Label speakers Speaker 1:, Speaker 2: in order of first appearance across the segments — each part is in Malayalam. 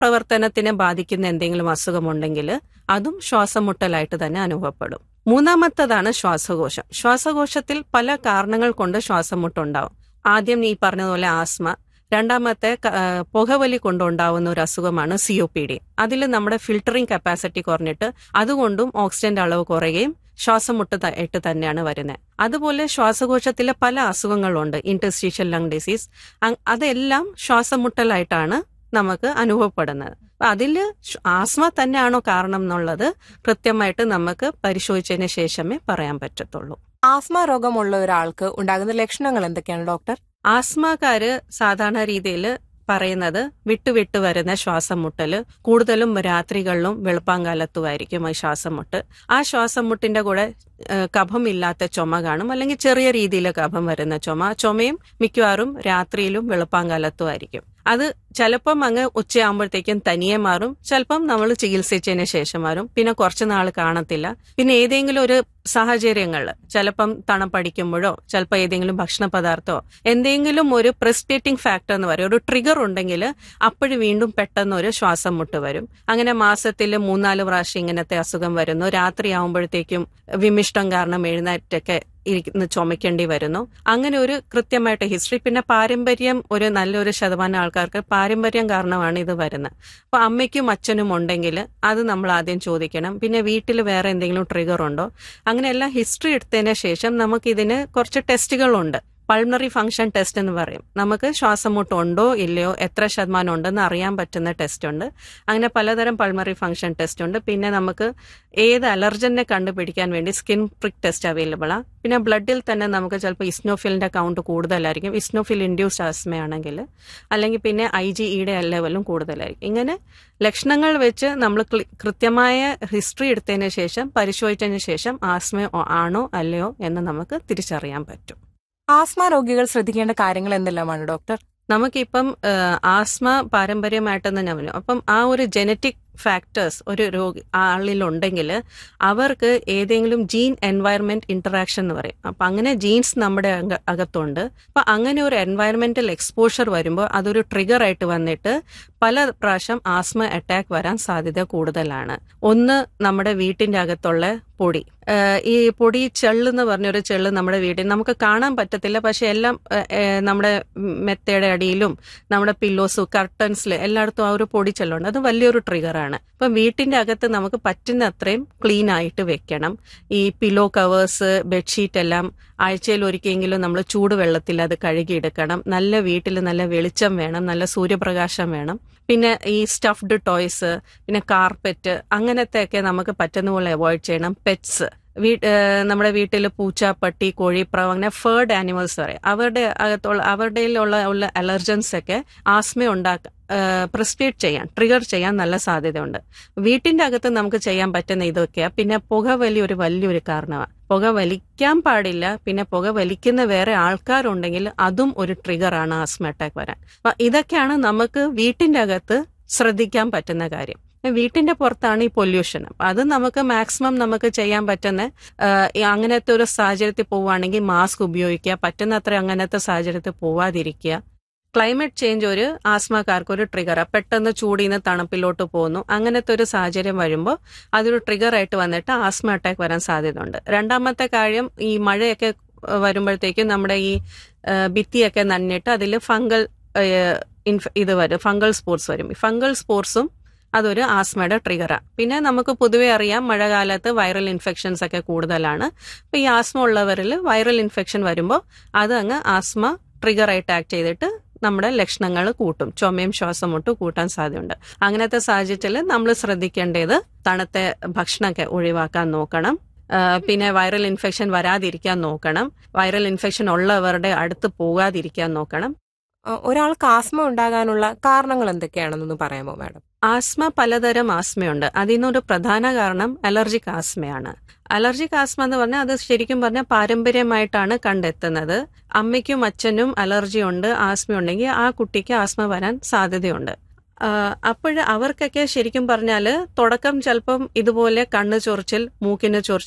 Speaker 1: പ്രവർത്തനത്തിനെ ബാധിക്കുന്ന എന്തെങ്കിലും അസുഖമുണ്ടെങ്കിൽ അതും ശ്വാസം മുട്ടലായിട്ട് തന്നെ അനുഭവപ്പെടും മൂന്നാമത്തതാണ് ശ്വാസകോശം ശ്വാസകോശത്തിൽ പല കാരണങ്ങൾ കൊണ്ട് ശ്വാസം മുട്ടുണ്ടാവും ആദ്യം ഈ പറഞ്ഞതുപോലെ ആസ്മ രണ്ടാമത്തെ ക- ആ, പുകവലി കൊണ്ടുണ്ടാവുന്ന ഒരു അസുഖമാണ് സി ഒ പി ഡി അതിൽ നമ്മുടെ ഫിൽട്ടറിംഗ് കപ്പാസിറ്റി കുറഞ്ഞിട്ട് അതുകൊണ്ടും ഓക്സിജന്റെ അളവ് കുറയുകയും ശ്വാസം മുട്ട് ത- ആയിട്ട് തന്നെയാണ് വരുന്നത് അതുപോലെ ശ്വാസകോശത്തിലെ പല അസുഖങ്ങളുണ്ട് ഇന്റർസ്റ്റീഷ്യൽ ലങ് ഡിസീസ് അങ്- അതെല്ലാം ശ്വാസം മുട്ടലായിട്ടാണ് നമുക്ക് അനുഭവപ്പെടുന്നത് അപ്പൊ അതില് ശ്വ- ആസ്മ തന്നെയാണോ കാരണം എന്നുള്ളത് കൃത്യമായിട്ട് നമുക്ക് പരിശോധിച്ചതിന് ശേഷമേ പറയാൻ പറ്റത്തുള്ളൂ
Speaker 2: ആസ്മ രോഗമുള്ള ഒരാൾക്ക് ഉണ്ടാകുന്ന ലക്ഷണങ്ങൾ എന്തൊക്കെയാണ് ഡോക്ടർ
Speaker 1: ആസ്മക്കാര് സാധാരണ രീതിയിൽ പറയുന്നത് വിട്ടുവിട്ട് വരുന്ന ശ്വാസം മുട്ടല് കൂടുതലും രാത്രികളിലും വെളുപ്പാങ്കാലത്തുമായിരിക്കും ഈ ശ്വാസം മുട്ട് ആ ശ്വാസം മുട്ടിന്റെ കൂടെ ഏഹ്, കഫമില്ലാത്ത ചുമ കാണും അല്ലെങ്കിൽ ചെറിയ രീതിയിൽ കഫം വരുന്ന ചുമ ചുമയും മിക്കവാറും രാത്രിയിലും വെളുപ്പാങ്കാലത്തും ആയിരിക്കും അത് ചിലപ്പം അങ്ങ് ഉച്ചയാകുമ്പോഴത്തേക്കും തനിയെ മാറും ചിലപ്പം നമ്മൾ ചികിത്സിച്ചതിന് ശേഷം മാറും പിന്നെ കുറച്ച് നാൾ കാണത്തില്ല പിന്നെ ഏതെങ്കിലും ഒരു സാഹചര്യങ്ങൾ ചിലപ്പം തണുപ്പടിക്കുമ്പോഴോ ചിലപ്പോൾ ഏതെങ്കിലും ഭക്ഷണ പദാർത്ഥമോ എന്തെങ്കിലും ഒരു പ്രസ്റ്റേറ്റിംഗ് ഫാക്ടർ എന്ന് പറയും ഒരു ട്രിഗർ ഉണ്ടെങ്കിൽ അപ്പോഴും വീണ്ടും പെട്ടെന്ന് ഒരു ശ്വാസം മുട്ട് വരും അങ്ങനെ മാസത്തിൽ മൂന്നാല് പ്രാവശ്യം ഇങ്ങനത്തെ അസുഖം വരുന്നു രാത്രി ആകുമ്പോഴത്തേക്കും വിമിഷ്ടം കാരണം എഴുന്നേറ്റൊക്കെ ഇരിക്കുന്ന ചുമക്കേണ്ടി വരുന്നു അങ്ങനെ ഒരു കൃത്യമായിട്ട് ഹിസ്റ്ററി പിന്നെ പാരമ്പര്യം ഒരു നല്ലൊരു ശതമാനം ആൾക്കാർക്ക് പാരമ്പര്യം കാരണമാണ് ഇത് വരുന്നത് അപ്പൊ അമ്മയ്ക്കും അച്ഛനും ഉണ്ടെങ്കിൽ അത് നമ്മൾ ആദ്യം ചോദിക്കണം പിന്നെ വീട്ടിൽ വേറെ എന്തെങ്കിലും ട്രിഗർ ഉണ്ടോ അങ്ങനെ എല്ലാം ഹിസ്റ്ററി എടുത്തതിന് ശേഷം നമുക്ക് ഇതിന് കുറച്ച് ടെസ്റ്റുകളുണ്ട് പൾമണറി ഫംഗ്ഷൻ ടെസ്റ്റ് എന്ന് പറയും നമുക്ക് ശ്വാസം മുട്ട് ഉണ്ടോ ഇല്ലയോ എത്ര ശതമാനം ഉണ്ടെന്ന് അറിയാൻ പറ്റുന്ന ടെസ്റ്റ് ഉണ്ട് അങ്ങനെ പലതരം പൾമറി ഫംഗ്ഷൻ ടെസ്റ്റ് ഉണ്ട് പിന്നെ നമുക്ക് ഏത് അലർജനെ കണ്ടുപിടിക്കാൻ വേണ്ടി സ്കിൻ പ്രിക് ടെസ്റ്റ് അവൈലബിൾ ആണ് പിന്നെ ബ്ലഡിൽ തന്നെ നമുക്ക് ചിലപ്പോൾ ഇസ്നോഫിലിന്റെ കൗണ്ട് കൂടുതലായിരിക്കും ഇസ്നോഫിൽ ഇൻഡ്യൂസ്ഡ് ആസ്മയാണെങ്കിൽ അല്ലെങ്കിൽ പിന്നെ ഐ ജി ഇയുടെ ലെവലും കൂടുതലായിരിക്കും ഇങ്ങനെ ലക്ഷണങ്ങൾ വെച്ച് നമ്മൾ ക്ലി- കൃത്യമായ ഹിസ്റ്ററി എടുത്തതിന് ശേഷം പരിശോധിച്ചതിന് ശേഷം ആസ്മ ആണോ അല്ലയോ എന്ന് നമുക്ക് തിരിച്ചറിയാൻ പറ്റും
Speaker 2: ആസ്മ രോഗികൾ ശ്രദ്ധിക്കേണ്ട കാര്യങ്ങൾ എന്തെല്ലാമാണ് ഡോക്ടർ
Speaker 1: നമുക്കിപ്പം ഏഹ്, ആസ്മ പാരമ്പര്യമായിട്ടെന്ന് ഞാൻ പറഞ്ഞു അപ്പം ആ ഒരു ജനറ്റിക് ഫാക്ടേഴ്സ് ഒരു രോഗി ആളിലുണ്ടെങ്കിൽ അവർക്ക് ഏതെങ്കിലും ജീൻ എൻവയറമെന്റ് ഇന്ററാക്ഷൻ എന്ന് പറയും അപ്പം അങ്ങനെ ജീൻസ് നമ്മുടെ അക- അകത്തുണ്ട് അപ്പം അങ്ങനെ ഒരു എൻവയറമെന്റൽ എക്സ്പോഷർ വരുമ്പോൾ അതൊരു ട്രിഗർ ആയിട്ട് വന്നിട്ട് പല പ്രാവശ്യം ആസ്മ അറ്റാക്ക് വരാൻ സാധ്യത കൂടുതലാണ് ഒന്ന് നമ്മുടെ വീട്ടിന്റെ അകത്തുള്ള പൊടി ഏഹ് ഈ പൊടി ചെള്ളെന്ന് പറഞ്ഞൊരു ചെള്ള് നമ്മുടെ വീട്ടിൽ നമുക്ക് കാണാൻ പറ്റത്തില്ല പക്ഷെ എല്ലാം ഏഹ്, ഏഹ്, നമ്മുടെ മെത്തയുടെ അടിയിലും നമ്മുടെ പില്ലോസും കർട്ടൻസിൽ എല്ലായിടത്തും ആ ഒരു പൊടി ചെള്ളുണ്ട് അത് വലിയൊരു ട്രിഗറാണ് അപ്പം വീട്ടിന്റെ അകത്ത് നമുക്ക് പറ്റുന്ന അത്രയും ക്ലീൻ ആയിട്ട് വെക്കണം ഈ പില്ലോ കവേഴ്സ് ബെഡ്ഷീറ്റ് എല്ലാം ആഴ്ചയിൽ ഒരിക്കലെങ്കിലും നമ്മൾ ചൂടുവെള്ളത്തിൽ അത് കഴുകിയെടുക്കണം നല്ല വീട്ടിൽ നല്ല വെളിച്ചം വേണം നല്ല സൂര്യപ്രകാശം വേണം പിന്നെ ഈ സ്റ്റഫ്ഡ് ടോയ്സ് പിന്നെ കാർപ്പറ്റ് അങ്ങനത്തെ ഒക്കെ നമുക്ക് പറ്റുന്ന പോലെ അവോയ്ഡ് ചെയ്യണം പെറ്റ്സ് വീ ഏഹ് നമ്മുടെ വീട്ടിൽ പൂച്ച പട്ടി കോഴി പ്രാവ് അങ്ങനെ ഫേർഡ് ആനിമൽസ് പറയും അവരുടെ അകത്തുള്ള അവരുടെ ഉള്ള ഉള്ള അലർജൻസ് ഒക്കെ ആസ്മ ഉണ്ടാക്കാൻ പ്രിസ്പേറ്റ് ചെയ്യാൻ ട്രിഗർ ചെയ്യാൻ നല്ല സാധ്യതയുണ്ട് വീട്ടിന്റെ അകത്ത് നമുക്ക് ചെയ്യാൻ പറ്റുന്ന ഇതൊക്കെയാ പിന്നെ പുകവലി ഒരു വലിയൊരു കാരണമാണ് പുക വലിക്കാൻ പാടില്ല പിന്നെ പുക വലിക്കുന്ന വേറെ ആൾക്കാരുണ്ടെങ്കിൽ അതും ഒരു ട്രിഗറാണ് ആസ്മ അറ്റാക്ക് വരാൻ അപ്പൊ ഇതൊക്കെയാണ് നമുക്ക് വീട്ടിന്റെ അകത്ത് ശ്രദ്ധിക്കാൻ പറ്റുന്ന കാര്യം വീട്ടിന്റെ പുറത്താണ് ഈ പൊല്യൂഷൻ അപ്പൊ അത് നമുക്ക് മാക്സിമം നമുക്ക് ചെയ്യാൻ പറ്റുന്ന ആഹ്, ഈ അങ്ങനത്തെ ഒരു സാഹചര്യത്തിൽ പോവുകയാണെങ്കിൽ മാസ്ക് ഉപയോഗിക്കുക പറ്റുന്നത്ര അങ്ങനത്തെ സാഹചര്യത്തിൽ പോവാതിരിക്കുക ക്ലൈമറ്റ് ചേഞ്ച് ഒരു ആസ്മക്കാർക്ക് ഒരു ട്രിഗറാണ് പെട്ടെന്ന് ചൂടിൽ നിന്ന് തണുപ്പിലോട്ട് പോകുന്നു അങ്ങനത്തെ ഒരു സാഹചര്യം വരുമ്പോൾ അതൊരു ട്രിഗർ ആയിട്ട് വന്നിട്ട് ആസ്മ അറ്റാക്ക് വരാൻ സാധ്യതയുണ്ട് രണ്ടാമത്തെ കാര്യം ഈ മഴയൊക്കെ ഏഹ്, വരുമ്പോഴത്തേക്കും നമ്മുടെ ഈ ഏഹ്, ഭിത്തിയൊക്കെ നന്നിട്ട് അതിൽ ഫംഗൽ ഏഹ്, ഇൻഫ- ഇത് വരും ഫംഗൽ സ്പോർട്സ് വരും ഈ ഫംഗൽ സ്പോർട്സും അതൊരു ആസ്മയുടെ ട്രിഗറാണ് പിന്നെ നമുക്ക് പൊതുവെ അറിയാം മഴക്കാലത്ത് വൈറൽ ഇൻഫെക്ഷൻസ് ഒക്കെ കൂടുതലാണ് അപ്പൊ ഈ ആസ്മ ഉള്ളവരിൽ വൈറൽ ഇൻഫെക്ഷൻ വരുമ്പോൾ അത് അങ്ങ് ആസ്മ ട്രിഗറായിട്ട് ആക്ട് ചെയ്തിട്ട് നമ്മുടെ ലക്ഷണങ്ങൾ കൂട്ടും ചുമയും ശ്വാസം മുട്ടും കൂട്ടാൻ സാധ്യതയുണ്ട് അങ്ങനത്തെ സാഹചര്യത്തിൽ നമ്മൾ ശ്രദ്ധിക്കേണ്ടത് തണുത്ത ഭക്ഷണമൊക്കെ ഒഴിവാക്കാൻ നോക്കണം ആ, പിന്നെ വൈറൽ ഇൻഫെക്ഷൻ വരാതിരിക്കാൻ നോക്കണം വൈറൽ ഇൻഫെക്ഷൻ ഉള്ളവരുടെ അടുത്ത് പോകാതിരിക്കാൻ നോക്കണം
Speaker 2: അഹ് ഒരാൾക്ക് ആസ്മ ഉണ്ടാകാനുള്ള കാരണങ്ങൾ എന്തൊക്കെയാണെന്നൊന്ന് പറയാമോ മാഡം
Speaker 1: ആസ്മ പലതരം ആസ്മയുണ്ട് അതിനൊരു പ്രധാന കാരണം അലർജിക് ആസ്മയാണ് അലർജിക് ആസ്മ എന്ന് പറഞ്ഞാൽ അത് ശരിക്കും പറഞ്ഞാൽ പാരമ്പര്യമായിട്ടാണ് കണ്ടെത്തുന്നത് അമ്മയ്ക്കും അച്ഛനും അലർജി ഉണ്ട് ആസ്മ ഉണ്ടെങ്കിൽ ആ കുട്ടിക്ക് ആസ്മ വരാൻ സാധ്യതയുണ്ട് അപ്പോൾ അവർക്കൊക്കെ ശരിക്കും പറഞ്ഞാൽ തുടക്കം ചിലപ്പം ഇതുപോലെ കണ്ണ് ചൊറിച്ചിൽ മൂക്കിന് ചൊറിച്ചിൽ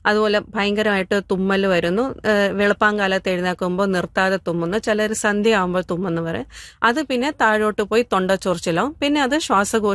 Speaker 1: അതുപോലെ ഭയങ്കരമായിട്ട് തുമ്മൽ വരുന്നു ഏഹ് വെളുപ്പാങ്കാലത്ത് എഴുന്നേൽക്കുമ്പോൾ നിർത്താതെ തുമ്മുന്നു ചിലർ സന്ധ്യ ആകുമ്പോൾ തുമ്മെന്ന് പറയും അത് പിന്നെ താഴോട്ട് പോയി തൊണ്ട ചൊറിച്ചിലാവും പിന്നെ അത് ശ്വാസകോശ